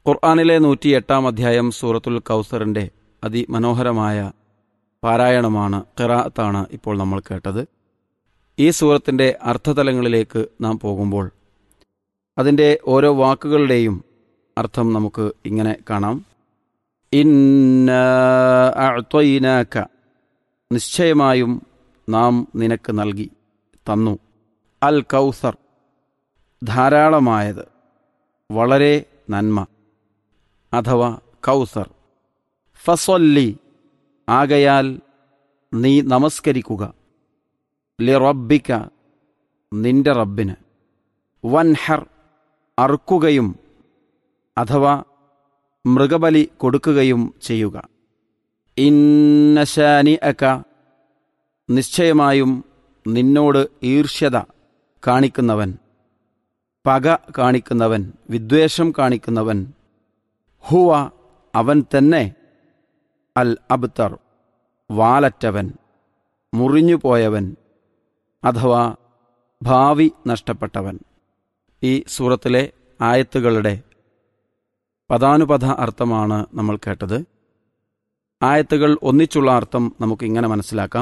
ഖുർആാനിലെ നൂറ്റിയെട്ടാം അധ്യായം സൂറത്തുൽ കൗസറിൻ്റെ അതിമനോഹരമായ പാരായണമാണ് ഖിറാത്താണ് ഇപ്പോൾ നമ്മൾ കേട്ടത് ഈ സൂറത്തിൻ്റെ അർത്ഥതലങ്ങളിലേക്ക് നാം പോകുമ്പോൾ അതിൻ്റെ ഓരോ വാക്കുകളുടെയും അർത്ഥം നമുക്ക് ഇങ്ങനെ കാണാം ഇന്ന അഅ്തൈനാക നിശ്ചയമായും നാം നിനക്ക് നൽകി തന്നു അൽ കൗസർ ധാരാളമായത് വളരെ നന്മ അഥവാ കൗസർ ഫസൊല്ലി ആകയാൽ നീ നമസ്കരിക്കുക ലി റബ്ബിക്ക നിന്റെ റബ്ബിന് വൻഹർ അറുക്കുകയും അഥവാ മൃഗബലി കൊടുക്കുകയും ചെയ്യുക ഇന്നശാനി അക്ക നിശ്ചയമായും നിന്നോട് ഈർഷ്യത കാണിക്കുന്നവൻ പക കാണിക്കുന്നവൻ വിദ്വേഷം കാണിക്കുന്നവൻ ഹുവ അവൻ തന്നെ അൽ അബ്തർ വാലറ്റവൻ മുറിഞ്ഞുപോയവൻ അഥവാ ഭാവി നഷ്ടപ്പെട്ടവൻ ഈ സൂറത്തിലെ ആയത്തുകളുടെ പദാനുപത അർത്ഥമാണ് നമ്മൾ കേട്ടത് ആയത്തുകൾ ഒന്നിച്ചുള്ള അർത്ഥം നമുക്കിങ്ങനെ മനസ്സിലാക്കാം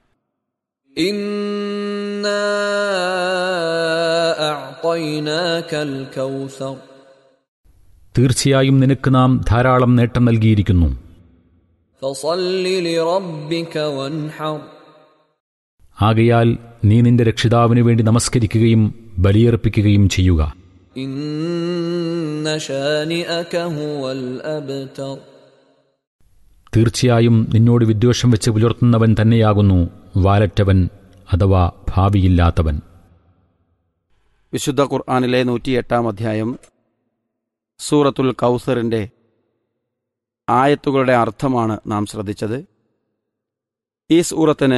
إنا أعطيناك الكوثر തീർച്ചയായും നിനക്ക് നാം ധാരാളം നേട്ടം നൽകിയിരിക്കുന്നു فصل لربك وانحر ആകയാൽ നീ നിന്റെ രക്ഷിതാവിനു വേണ്ടി നമസ്കരിക്കുകയും ബലിയർപ്പിക്കുകയും ചെയ്യുക إن شانئك هو الأبتر തീർച്ചയായും നിന്നോട് വിദ്വേഷം വെച്ച് പുലർത്തുന്നവൻ തന്നെയാകുന്നു വാലറ്റവൻ അഥവാ ഭാവിയില്ലാത്തവൻ വിശുദ്ധ ഖുർആാനിലെ നൂറ്റിയെട്ടാം അധ്യായം സൂറത്തുൽ കൗസറിൻ്റെ ആയത്തുകളുടെ അർത്ഥമാണ് നാം ശ്രദ്ധിച്ചത് ഈ സൂറത്തിന്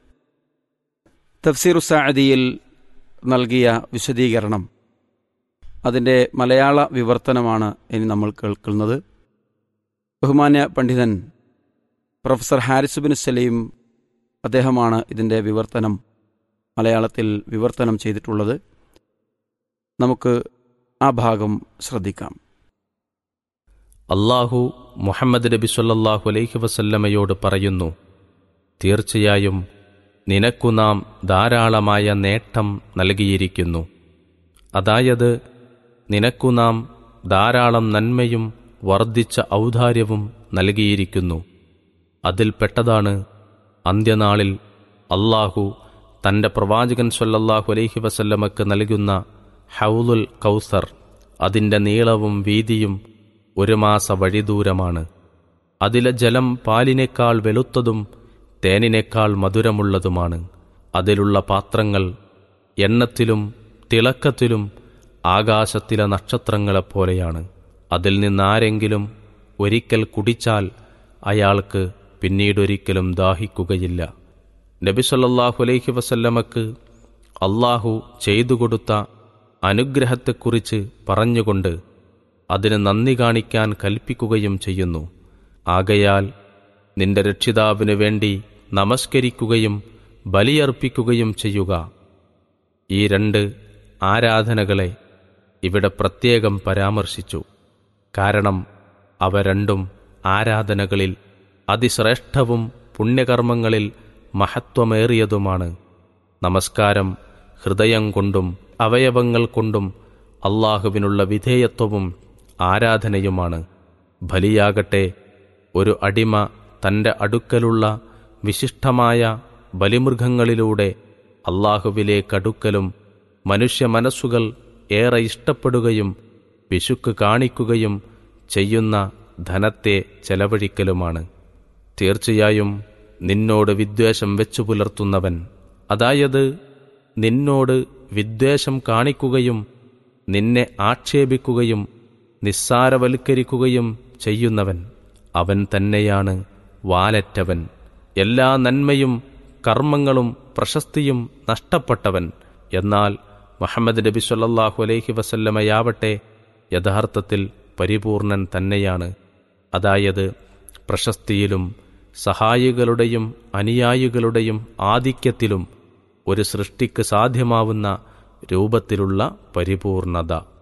തഫ്സീറു സാദിയിൽ നൽകിയ വിശദീകരണം അതിൻ്റെ മലയാള വിവർത്തനമാണ് ഇനി നമ്മൾ കേൾക്കുന്നത് ബഹുമാന്യ പണ്ഡിതൻ പ്രൊഫസർ ഹാരിസ് ബിൻ സലീം അദ്ദേഹമാണ് ഇതിൻ്റെ വിവർത്തനം മലയാളത്തിൽ വിവർത്തനം ചെയ്തിട്ടുള്ളത് നമുക്ക് ആ ഭാഗം ശ്രദ്ധിക്കാം അള്ളാഹു മുഹമ്മദ് നബി സല്ലല്ലാഹു അലൈഹി വസല്ലമയോട് പറയുന്നു തീർച്ചയായും നിനക്കു നാം ധാരാളമായ നേട്ടം നൽകിയിരിക്കുന്നു അതായത് നിനക്കു നാം ധാരാളം നന്മയും വർദ്ധിച്ച ഔദാര്യവും നൽകിയിരിക്കുന്നു അതിൽപ്പെട്ടതാണ് അന്ത്യനാളിൽ അള്ളാഹു തന്റെ പ്രവാചകൻ സല്ലല്ലാഹു അലൈഹി വസല്ലമക്ക് നൽകുന്ന ഹൗലുൽ കൗസർ അതിൻ്റെ നീളവും വീതിയും ഒരു മാസ വഴിദൂരമാണ് അതിലെ ജലം പാലിനേക്കാൾ വെളുത്തതും തേനിനേക്കാൾ മധുരമുള്ളതുമാണ് അതിലുള്ള പാത്രങ്ങൾ എണ്ണത്തിലും തിളക്കത്തിലും ആകാശത്തിലെ നക്ഷത്രങ്ങളെപ്പോലെയാണ് അതിൽ നിന്നാരെങ്കിലും ഒരിക്കൽ കുടിച്ചാൽ അയാൾക്ക് പിന്നീടൊരിക്കലും ദാഹിക്കുകയില്ല നബി സല്ലല്ലാഹു അലൈഹി വസല്ലമക്ക് അള്ളാഹു ചെയ്തു കൊടുത്ത അനുഗ്രഹത്തെക്കുറിച്ച് പറഞ്ഞുകൊണ്ട് അതിന് നന്ദി കാണിക്കാൻ കൽപ്പിക്കുകയും ചെയ്യുന്നു ആകയാൽ നിന്റെ രക്ഷിതാവിനു വേണ്ടി നമസ്കരിക്കുകയും ബലിയർപ്പിക്കുകയും ചെയ്യുക ഈ രണ്ട് ആരാധനകളെ ഇവിടെ പ്രത്യേകം പരാമർശിച്ചു കാരണം അവ രണ്ടും ആരാധനകളിൽ അതിശ്രേഷ്ഠവും പുണ്യകർമ്മങ്ങളിൽ മഹത്വമേറിയതുമാണ് നമസ്കാരം ഹൃദയം കൊണ്ടും അവയവങ്ങൾ കൊണ്ടും അള്ളാഹുവിനുള്ള വിധേയത്വവും ആരാധനയുമാണ് ബലിയാകട്ടെ ഒരു അടിമ തന്റെ അടുക്കലുള്ള വിശിഷ്ടമായ ബലിമൃഗങ്ങളിലൂടെ അള്ളാഹുവിലേക്കടുക്കലും മനുഷ്യ മനസ്സുകൾ ഏറെ ഇഷ്ടപ്പെടുകയും പിശുക്ക് കാണിക്കുകയും ചെയ്യുന്ന ധനത്തെ ചെലവഴിക്കലുമാണ് തീർച്ചയായും നിന്നോട് വിദ്വേഷം വെച്ചു പുലർത്തുന്നവൻ അതായത് നിന്നോട് വിദ്വേഷം കാണിക്കുകയും നിന്നെ ആക്ഷേപിക്കുകയും നിസ്സാരവൽക്കരിക്കുകയും ചെയ്യുന്നവൻ അവൻ തന്നെയാണ് വാലറ്റവൻ എല്ലാ നന്മയും കർമ്മങ്ങളും പ്രശസ്തിയും നഷ്ടപ്പെട്ടവൻ എന്നാൽ മുഹമ്മദ് നബി സല്ലല്ലാഹു അലൈഹി വസല്ലമയാവട്ടെ യഥാർത്ഥത്തിൽ പരിപൂർണൻ തന്നെയാണ് അതായത് പ്രശസ്തിയിലും സഹായികളുടെയും അനുയായികളുടെയും ആധിക്യത്തിലും ഒരു സൃഷ്ടിക്ക് സാധ്യമാവുന്ന രൂപത്തിലുള്ള പരിപൂർണത